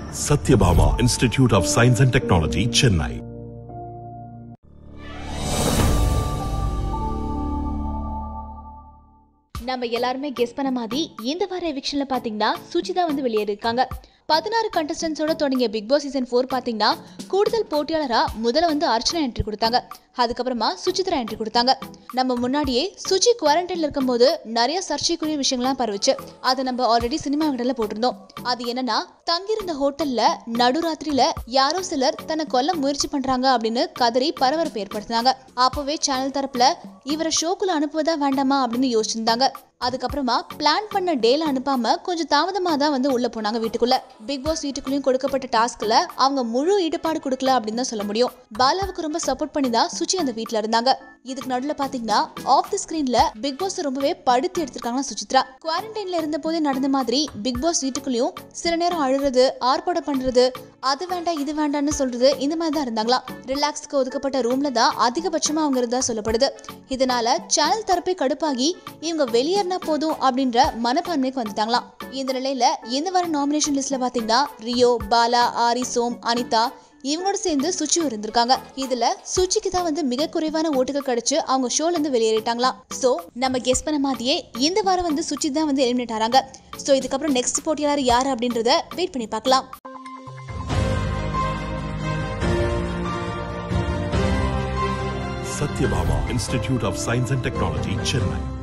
Satyabama Institute of Science and Technology, Chennai. நம்ம எல்லாருமே guess பண்ண மாதிரி இந்த வார எவிக்ஷன்ல பாத்தீங்கன்னா சுச்சிதா வந்து வெளியேறிருக்காங்க பதினாறு கண்டஸ்டன்ஸோட தொடங்கிய பிக் பாஸ் சீசன் ஃபோர் பாத்தீங்கன்னா கூடுதல் போட்டியாளரா முதல்ல வந்து அர்ச்சனா என்ட்ரி கொடுத்தாங்க அதுக்கப்புறமா சுச்சித்ரா என்ட்ரி கொடுத்தாங்க நம்ம முன்னாடியே சுச்சி குவாரண்டைன்ல இருக்கும்போது நிறைய சர்ச்சைக்குரிய விஷயங்கள்லாம் பரவுச்சு அதை நம்ம ஆல்ரெடி சினிமா விடல போட்டிருந்தோம் அது என்னன்னா தங்கியிருந்த ஹோட்டல்ல நடுராத்திரியில யாரோ சிலர் தன்னை கொல்ல முயற்சி பண்றாங்க அப்படின்னு கதறி பரபரப்பு ஏற்படுத்தினாங்க அப்பவே சேனல் தரப்புல இவரை ஷோக்குள்ள அனுப்புவதா வேண்டாமா அப்படின்னு யோசிச்சிருந்தாங்க அதுக்கப்புறமா பிளான் பண்ண டேல அனுப்பாம கொஞ்சம் தாமதமா தான் வந்து உள்ள போனாங்க வீட்டுக்குள்ள பிக் பாஸ் வீட்டுக்குள்ளேயும் கொடுக்கப்பட்ட டாஸ்க்ல அவங்க முழு ஈடுபாடு கொடுக்கல அப்படின்னு தான் சொல்ல முடியும் பாலாவுக்கு ரொம்ப சப்போர்ட் பண்ணி தான் சுச்சி அந்த வீட்ல இருந்தாங்க இதுக்கு நடுவுல பாத்தீங்கன்னா ஆஃப் தி ஸ்கிரீன்ல பிக் பாஸ் ரொம்பவே படுத்தி எடுத்திருக்காங்க சுசித்ரா குவாரண்டைன்ல இருந்த போதே நடந்த மாதிரி பிக் பாஸ் வீட்டுக்குள்ளேயும் சில நேரம் அழுறது ஆர்ப்பாட்டம் பண்றது அது வேண்டாம் இது வேண்டாம்னு சொல்றது இந்த மாதிரி தான் இருந்தாங்களாம் ரிலாக்ஸ்க்கு ஒதுக்கப்பட்ட ரூம்ல தான் அதிகபட்சமா அவங்க இருந்தா சொல்லப்படுது இதனால சேனல் தரப்பே கடுப்பாகி இவங்க வெளியேறினா போதும் அப்படின்ற மனப்பான்மைக்கு வந்துட்டாங்களாம் இந்த நிலையில இந்த வார நாமினேஷன் லிஸ்ட்ல பாத்தீங்கன்னா ரியோ பாலா ஆரி சோம் அனிதா இவங்களோட சேர்ந்து சுச்சி இருந்திருக்காங்க இதுல சுச்சிக்கு தான் வந்து மிக குறைவான ஓட்டுகள் கிடைச்சு அவங்க ஷோல இருந்து வெளியேறிட்டாங்களாம் சோ நம்ம கெஸ் பண்ண மாதிரியே இந்த வாரம் வந்து சுச்சி தான் வந்து எலிமினேட் ஆறாங்க சோ இதுக்கப்புறம் நெக்ஸ்ட் போட்டியாளர் யார் அப்படின்றத வெயிட் பண்ணி பார்க்கலாம் Satyabama Institute of Science and Technology, Chennai.